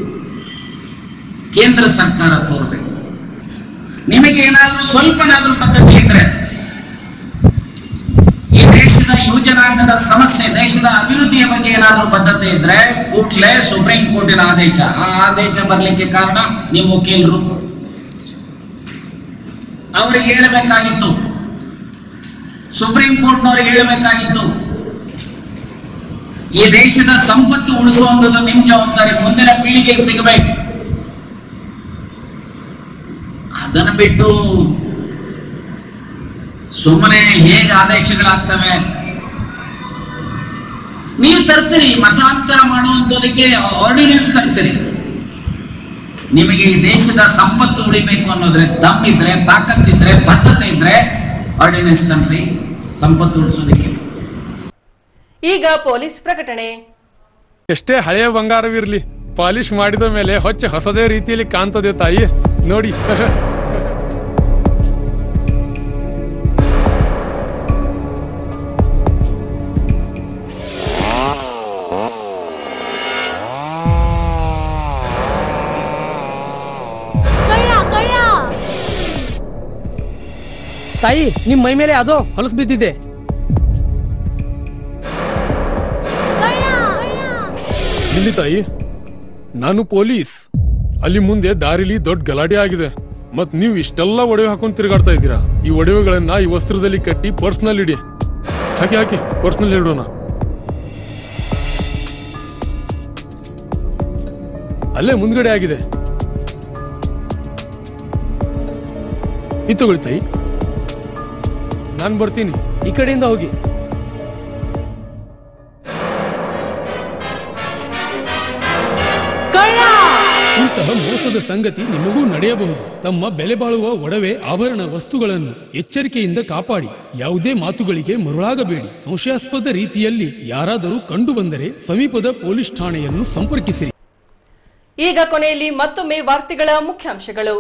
ಕೇಂದ್ರ ಸರ್ಕಾರ ತೋರ್ಬೇಕು ನಿಮಗೆ ಏನಾದರೂ ಸ್ವಲ್ಪನಾದ್ರೂ ಬದ್ಧತೆ ಇದ್ರೆ ಈ ದೇಶದ ಯುವಜನಾಂಗದ ಸಮಸ್ಯೆ ದೇಶದ ಅಭಿವೃದ್ಧಿಯ ಬಗ್ಗೆ ಏನಾದರೂ ಬದ್ಧತೆ ಇದ್ರೆ ಕೂಡಲೇ ಸುಪ್ರೀಂ ಕೋರ್ಟಿನ ಆದೇಶ ಆ ಆದೇಶ ಬರಲಿಕ್ಕೆ ಕಾರಣ ನಿಮ್ಮ ವಕೀಲರು ಅವರಿಗೆ ಹೇಳಬೇಕಾಗಿತ್ತು ಸುಪ್ರೀಂ ಕೋರ್ಟ್ನವ್ರಿಗೆ ಹೇಳಬೇಕಾಗಿತ್ತು ಈ ದೇಶದ ಸಂಪತ್ತು ಉಳಿಸುವಂಥದ್ದು ನಿಮ್ ಜವಾಬ್ದಾರಿ ಮುಂದಿನ ಪೀಳಿಗೆಗೆ ಸಿಗಬೇಕು ಅದನ್ನು ಬಿಟ್ಟು ಸುಮ್ಮನೆ ಹೇಗೆ ಆದೇಶಗಳಾಗ್ತವೆ ನೀವು ತರ್ತೀರಿ ಮತಾಂತರ ಮಾಡುವಂಥದಕ್ಕೆ ಆರ್ಡಿನೆನ್ಸ್ ತರ್ತೀರಿ ನಿಮಗೆ ಈ ದೇಶದ ಸಂಪತ್ತು ಉಳಿಬೇಕು ಅನ್ನೋದ್ರೆ ದಮ್ಮಿದ್ರೆ ತಾಕತ್ತಿದ್ರೆ ಬದ್ಧತೆ ಇದ್ರೆ ಆರ್ಡಿನೆನ್ಸ್ ತನ್ರಿ ಸಂಪತ್ತು ಉಳಿಸೋದಕ್ಕೆ ಈಗ ಪೊಲೀಸ್ ಪ್ರಕಟಣೆ ಎಷ್ಟೇ ಹಳೆಯ ಬಂಗಾರವಿರ್ಲಿ ಪಾಲಿಶ್ ಮಾಡಿದ ಮೇಲೆ ಹೊಚ್ಚ ಹೊಸದೇ ರೀತಿಯಲ್ಲಿ ಕಾಣ್ತದೆ ತಾಯಿ ನೋಡಿ ತಾಯಿ ನಿಮ್ ಮೈ ಮೇಲೆ ಅದು ಹೊಲಸು ಬಿದ್ದಿದೆ ಇಲ್ಲಿ ತಾಯಿ ನಾನು ಪೊಲೀಸ್ ಅಲ್ಲಿ ಮುಂದೆ ದಾರಿಲಿ ದೊಡ್ಡ ಗಲಾಟೆ ಆಗಿದೆ ಮತ್ ನೀವು ಇಷ್ಟೆಲ್ಲ ಒಡವೆ ಹಾಕೊಂಡು ತಿರುಗಾಡ್ತಾ ಇದ್ದೀರಾ ಈ ಒಡವೆಗಳನ್ನ ಈ ವಸ್ತ್ರದಲ್ಲಿ ಕಟ್ಟಿ ಪರ್ಸ್ನಲ್ ಇಡಿ ಹಾಕಿ ಹಾಕಿ ಪರ್ಸ್ನಲ್ ಇಡೋಣ ಅಲ್ಲೇ ಮುಂದ್ಗಡೆ ಆಗಿದೆ ಇದು ತಗೊಳ್ಳಿ ತಾಯಿ ನಾನು ಬರ್ತೀನಿ ಈ ಕಡೆಯಿಂದ ಹೋಗಿ ಇಂತಹ ಮೋಸದ ಸಂಗತಿ ನಿಮಗೂ ನಡೆಯಬಹುದು ತಮ್ಮ ಬೆಲೆ ಬಾಳುವ ಒಡವೆ ಆಭರಣ ವಸ್ತುಗಳನ್ನು ಎಚ್ಚರಿಕೆಯಿಂದ ಕಾಪಾಡಿ ಯಾವುದೇ ಮಾತುಗಳಿಗೆ ಮರುಳಾಗಬೇಡಿ ಸಂಶಯಾಸ್ಪದ ರೀತಿಯಲ್ಲಿ ಯಾರಾದರೂ ಕಂಡು ಬಂದರೆ ಸಮೀಪದ ಪೊಲೀಸ್ ಠಾಣೆಯನ್ನು ಸಂಪರ್ಕಿಸಿರಿ ಈಗ ಕೊನೆಯಲ್ಲಿ ಮತ್ತೊಮ್ಮೆ ವಾರ್ತೆಗಳ ಮುಖ್ಯಾಂಶಗಳು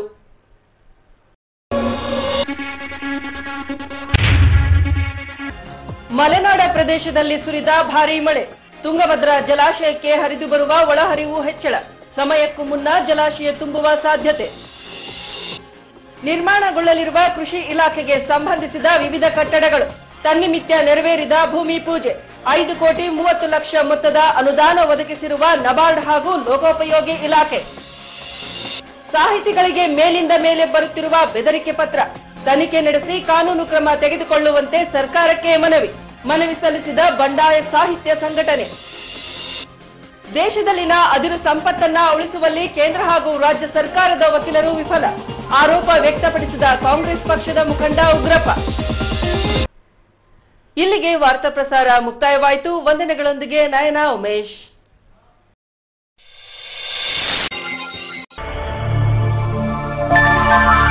ಮಲೆನಾಡ ಪ್ರದೇಶದಲ್ಲಿ ಸುರಿದ ಭಾರೀ ಮಳೆ ತುಂಗಭದ್ರಾ ಜಲಾಶಯಕ್ಕೆ ಹರಿದು ಬರುವ ಒಳಹರಿವು ಹೆಚ್ಚಳ ಸಮಯಕ್ಕೂ ಮುನ್ನ ಜಲಾಶಯ ತುಂಬುವ ಸಾಧ್ಯತೆ ನಿರ್ಮಾಣಗೊಳ್ಳಲಿರುವ ಕೃಷಿ ಇಲಾಖೆಗೆ ಸಂಬಂಧಿಸಿದ ವಿವಿಧ ಕಟ್ಟಡಗಳು ತನ್ನಿಮಿತ್ಯ ನೆರವೇರಿದ ಭೂಮಿ ಪೂಜೆ ಐದು ಕೋಟಿ ಮೂವತ್ತು ಲಕ್ಷ ಮೊತ್ತದ ಅನುದಾನ ಒದಗಿಸಿರುವ ನಬಾರ್ಡ್ ಹಾಗೂ ಲೋಕೋಪಯೋಗಿ ಇಲಾಖೆ ಸಾಹಿತಿಗಳಿಗೆ ಮೇಲಿಂದ ಮೇಲೆ ಬರುತ್ತಿರುವ ಬೆದರಿಕೆ ಪತ್ರ ತನಿಖೆ ನಡೆಸಿ ಕಾನೂನು ಕ್ರಮ ತೆಗೆದುಕೊಳ್ಳುವಂತೆ ಸರ್ಕಾರಕ್ಕೆ ಮನವಿ ಮನವಿ ಸಲ್ಲಿಸಿದ ಬಂಡಾಯ ಸಾಹಿತ್ಯ ಸಂಘಟನೆ ದೇಶದಲ್ಲಿನ ಅದಿರು ಸಂಪತ್ತನ್ನ ಉಳಿಸುವಲ್ಲಿ ಕೇಂದ್ರ ಹಾಗೂ ರಾಜ್ಯ ಸರ್ಕಾರದ ವಕೀಲರು ವಿಫಲ ಆರೋಪ ವ್ಯಕ್ತಪಡಿಸಿದ ಕಾಂಗ್ರೆಸ್ ಪಕ್ಷದ ಮುಖಂಡ ಉಗ್ರಪ್ಪ ಇಲ್ಲಿಗೆ ವಾರ್ತಾ ಪ್ರಸಾರ ಮುಕ್ತಾಯವಾಯಿತು ವಂದನೆಗಳೊಂದಿಗೆ ನಯನ ಉಮೇಶ್ Thank you.